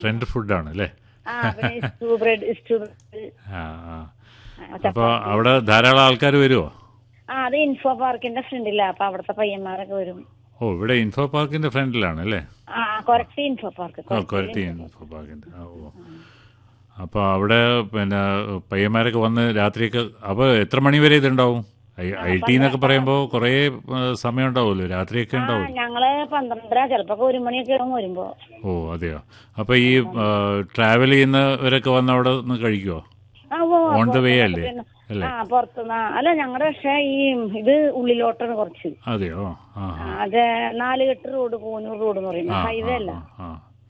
Trend ഫുഡാണ് അല്ലേ ആ പിന്നെ സ്റ്റൂ ബ്രെഡ് സ്റ്റൂ ബ്രെഡ് ആ ആ അപ്പോൾ അവിടെ ധാരാളം ആൾക്കാർ വരുമോ ആ അത് ഇൻഫോ പാർക്കിന്റെ ഫ്രണ്ടിലാ അപ്പൊ അവിടുത്തെ പയ്യന്മാരൊക്കെ വരും ഓ ഇവിടെ ഇൻഫോ പാർക്കിന്റെ ഫ്രണ്ടിലാണ് അല്ലേ ആ കൊരട്ടി ഇൻഫോ പാർക്ക് ആ കൊരട്ടി ഇൻഫോ പാർക്കിന്റെ ആ ഓ അപ്പോൾ അവിടെ പിന്നെ പയ്യന്മാരൊക്കെ വന്ന് രാത്രിയൊക്കെ അപ്പോൾ എത്ര മണി വരെ ഇതുണ്ടാവും ഐ ടി എന്നൊക്കെ പറയുമ്പോൾ കുറേ ആ, സമയം ഉണ്ടാവുമല്ലോ രാത്രിയൊക്കെ ആ ഉണ്ടാവും ഞങ്ങള് പന്ത്രണ്ടര ചിലപ്പോ ഒരു മണിയൊക്കെ ആകും വരുമ്പോ ഓ അതെയോ അപ്പോൾ ഈ ട്രാവൽ ചെയ്യുന്നവരൊക്കെ വന്ന് അവിടെ നിന്ന് കഴിക്കുമോ ആ ഓ ഓൺ ദ വേ പുറത്തുനിന്നൊക്കെ അല്ലേ പിന്നെ- അല്ലേ ആ പുറത്തുനിന്ന് അല്ല ഞങ്ങളുടെ പക്ഷേ ഈ ഇത് ഉള്ളിലോട്ടാണ് കുറച്ച് അതെയോ ആ ആ, അത് നാലുകെട്ട് റോഡ് കൂനൂർ റോഡ് എന്ന് പറയുന്നത് ഹൈവേ അല്ല ആ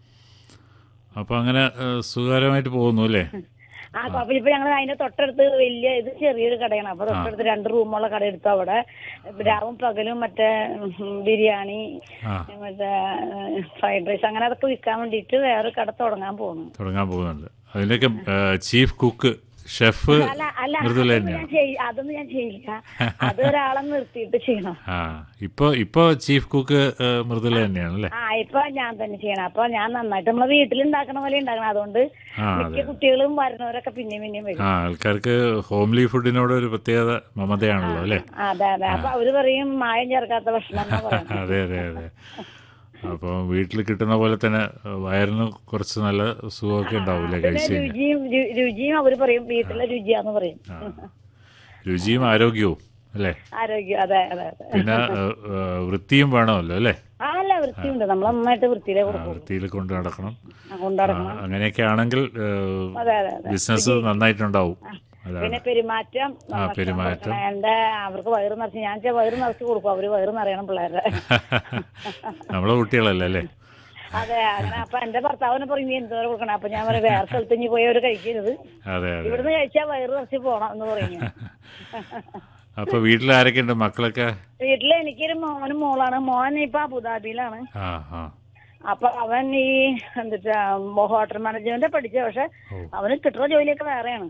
അപ്പോൾ അങ്ങനെ ആ, സുഖകരമായിട്ട് പോകുന്നു അല്ലേ ആ അപ്പൊ ഇപ്പൊ ഞങ്ങൾ അതിന്റെ തൊട്ടടുത്ത് വലിയ ഇത് ചെറിയൊരു കടയാണ് അപ്പൊ തൊട്ടടുത്ത് രണ്ട് റൂമുള്ള കട എടുത്തു അവിടെ രാവും പകലും മറ്റേ ഉം, ബിരിയാണി ആ മറ്റേ ഫ്രൈഡ് റൈസ് അങ്ങനെ അതൊക്കെ വിൽക്കാൻ വേണ്ടിയിട്ട് വേറെ കട തുടങ്ങാൻ പോകുന്നു തുടങ്ങാൻ പോകുന്നുണ്ട് അതിൻ്റെയൊക്കെ ചീഫ് കുക്ക് ഷെഫ് അല്ല അല്ല മൃദുല അതൊന്നും ഞാൻ ചെയ്യ- അതൊന്നും ഞാൻ ചെയ്യില്ല അത് ഒരാളെ നിർത്തിയിട്ട് ചെയ്യണം ആ ഇപ്പോൾ ഇപ്പോൾ ചീഫ് കുക്ക് മൃദുല തന്നെയാണ് അല്ലേ ആ ഇപ്പൊ ഞാൻ തന്നെ ചെയ്യണം അപ്പൊ ഞാൻ നന്നായിട്ട് നമ്മളെ വീട്ടിലുണ്ടാക്കണ പോലെ ഉണ്ടാക്കണം അതുകൊണ്ട് ആ മിക്ക കുട്ടികളും വരുന്നവരൊക്കെ പിന്നെയും പിന്നെയും വരും ആ ആൾക്കാർക്ക് ഹോംലി ഫുഡിനോട് ഒരു പ്രത്യേകത മമതയാണല്ലോ അല്ലേ അതെ അതെ അപ്പൊ അവര് പറയും മായം ചേർക്കാത്ത ഭക്ഷണം എന്നാ പറയുന്നത് അതെ അതെ അതെ അപ്പോൾ വീട്ടിൽ കിട്ടുന്ന പോലെ തന്നെ ഏഹ്, വയറിന് കുറച്ച് നല്ല സുഖമൊക്കെ ഉണ്ടാവില്ലേ പിന്നെ കഴിച്ച് കഴിഞ്ഞാൽ രുചിയും രു- രുചിയും അവര് പറയും വീട്ടിലെ രുചിയാന്ന് പറയും രുചിയും ആരോഗ്യവും അല്ലേ ആരോഗ്യം അതെ അതെ അതെ പിന്നെ ഏഹ്, ഏഹ്, വൃത്തിയും വേണമല്ലോ അല്ലേ ആ അല്ല വൃത്തിയുണ്ട് നമ്മൾ നന്നായിട്ട് വൃത്തിയിലേ കൊടുക്കും വൃത്തിയിൽ കൊണ്ട് നടക്കണം ആ, കൊണ്ടുനടക്കണം ആ, അങ്ങനെയൊക്കെ ആണെങ്കിൽ ഏഹ്, അതെ അതെ അതെ ബിസിനസ് നന്നായിട്ടുണ്ടാവും അതാണ് പിന്നെ പെരുമാറ്റം ഭക്ഷണം പെരുമാറ്റം. കൊടുക്കണം. എന്റെ അവർക്ക് വയറ് നിറച്ച് ഞാൻ ചെ- വയറ് നിറച്ച് കൊടുക്കും അവര് വയറ് നിറയണം പിള്ളേരുടെ നമ്മളെ കുട്ടികളല്ലേ അല്ലേ അതെ അങ്ങനെ അപ്പൊ എന്റെ ഭർത്താവിനെ പറയും നീ എന്തോരം കൊടുക്കണം അപ്പൊ ഞാൻ പറയും വേറെ സ്ഥലത്ത് ഇനി പോയി അവര് കഴിക്കരുത് അതെ അതെ ഇവിടുന്ന് കഴിച്ചാൽ വയറ് നിറച്ച് പോണം എന്ന് പറയും ഞാൻ. അപ്പൊ വീട്ടിൽ ആരൊക്കെ ഉണ്ട് മക്കളൊക്കെ വീട്ടില് എനിക്കൊരു മോനും മോളാണ് മോൻ ഇപ്പൊ അബുദാബിയിലാണ് ആ ആ അപ്പൊ അവൻ ഈ എന്താ ഹോട്ടൽ മാനേജ്മെന്റ് പഠിച്ച പക്ഷെ അവന് കിട്ടുന്ന ജോലിയൊക്കെ വേറെയാണ്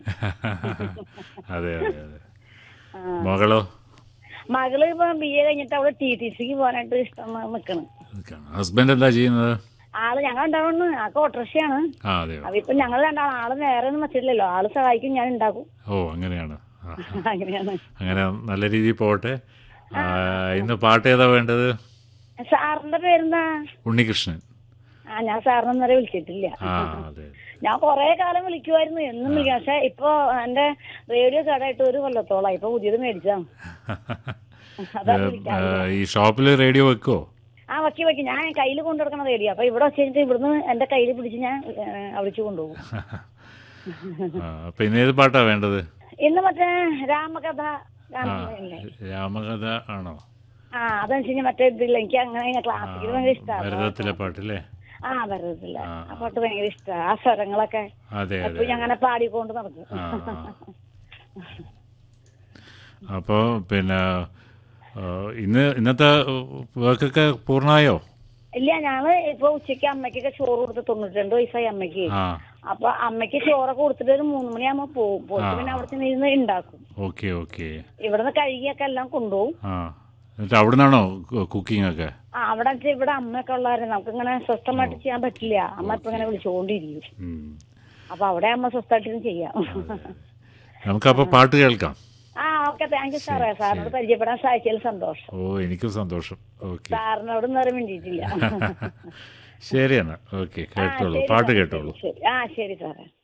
അതെ അതെ അതെ ആ. മകളോ മകള് ഇപ്പൊ ബി എ കഴിഞ്ഞിട്ട് അവള് ടി ടി സിക്ക് പോകാനായിട്ട് ഇഷ്ടം നിക്കണ് ഹസ്ബൻഡ് എന്താ ചെയ്യുന്നത് ആള് ഞങ്ങൾ ഉണ്ടാവുന്നു ആൾക്ക് ഓട്ടോറിക്ഷയാണ് ആ അതെയോ അതിപ്പോ ഞങ്ങൾ രണ്ടാളും ആള് വേറെ ഒന്നും വെച്ചിട്ടില്ലല്ലോ ആള് സഹായിക്കും ഞാൻ ഉണ്ടാക്കും ഓ അങ്ങനെയാണ് ആ, അങ്ങനെയാണ് അങ്ങനെ നല്ല രീതിയിൽ പോട്ടെ ആ, ഇന്ന് പാട്ട് ഏതാ വേണ്ടത് സാറിന്റെ പേരെന്താ ഉണ്ണികൃഷ്ണൻ ആ ഞാൻ സാറിനെ ഇന്നലെ വിളിച്ചിട്ടില്ല ആ അതെ ഞാൻ കൊറേ കാലം വിളിക്കുമായിരുന്നു എന്നും വിളിക്കാം പക്ഷെ ഇപ്പൊ എന്റെ റേഡിയോ കേടായിട്ട് ഒരു കൊല്ലത്തോളായി ഇപ്പൊ പുതിയത് മേടിച്ചാണ് അതാ വിളിക്കാം ഏ, ഈ ഷോപ്പിൽ റേഡിയോ വെക്കോ ആ വക്കി വക്കി ഞാൻ കയ്യിൽ കൊണ്ടുനടക്കണ റേഡിയോ അപ്പൊ ഇവിടെ വെച്ച് കഴിഞ്ഞിട്ട് ഇവിടുന്ന് എന്റെ കയ്യിൽ പിടിച്ച് ഞാൻ അവിളിച്ചു കൊണ്ടുപോകും ആ, അപ്പൊ ഇന്ന് ഏത് പാട്ടാ വേണ്ടത് ഇന്ന് മറ്റേ രാമകഥ ഗാനമേളയില്ലേ? രാമകഥ ആണോ ആ അതനുസരിച്ച് മറ്റേ ഇതില്ല എനിക്ക് അങ്ങനെ ക്ലാസിക്കൽ ഭയങ്കര ഇഷ്ടമാണ് ഭരതത്തിലെ പാട്ടല്ലേ ആ വരത്തില്ല ആ പാട്ട് ഭയങ്കര ഇഷ്ടമാണ് ആ സ്വരങ്ങളൊക്കെ അതെ അപ്പൊ അതെ ഞാൻ അങ്ങനെ പാടിക്കൊണ്ട് നടക്കും ആ അപ്പോൾ പിന്നെ ആ, ഇന്ന് ഇന്നത്തെ വർക്കൊക്കെ പൂർണ്ണമായോ ഇല്ല ഞങ്ങള് ഇപ്പൊ ഉച്ചയ്ക്ക് അമ്മയ്ക്കൊക്കെ ചോറ് കൊടുത്ത് തൊണ്ണൂറ്റി രണ്ട് വയസ്സായി അമ്മയ്ക്ക് ആ അപ്പൊ അമ്മയ്ക്ക് ചോറൊക്കെ കൊടുത്തിട്ട് ഒരു മൂന്ന് മണിയാകുമ്പോ പോകും പോയിട്ട് പിന്നെ അവിടെ ചെന്ന് ഇരുന്ന് ഉണ്ടാക്കും ഓക്കെ ഓക്കെ ഇവിടുന്ന് കഴുകിയൊക്കെ എല്ലാം കൊണ്ടുപോകും ആ എന്നിട്ട് അവിടെ നിന്നാണോ കുക്കിംഗ് ഒക്കെ ആ അവിടെ വെച്ചാ ഇവിടെ അമ്മയൊക്കെ ഉള്ളവരെ നമുക്ക് ഇങ്ങനെ സ്വസ്ഥമായിട്ട് ചെയ്യാൻ പറ്റില്ല അമ്മ ഇപ്പൊ ഇങ്ങനെ വിളിച്ചുകൊണ്ടിരിക്കും ഉം. അപ്പൊ അവിടെ അമ്മ സ്വസ്ഥമായിട്ട് ചെയ്യാം നമുക്കപ്പോൾ പാട്ട് കേൾക്കാം ആ ഓക്കെ താങ്ക് യു സാറേ സാറിനോട് പരിചയപ്പെടാൻ സാധിച്ചതിൽ സന്തോഷം ഓ എനിക്കും സന്തോഷം ഓക്കെ സാറിനോട് നേരം വേണ്ടിയിട്ടില്ല ശരി എന്നാ ഓക്കെ ആ കേട്ടോളൂ ശരി പാട്ട് സാറേ, കേട്ടോളൂ ശരി, ശരി ആ ശരി സാറേ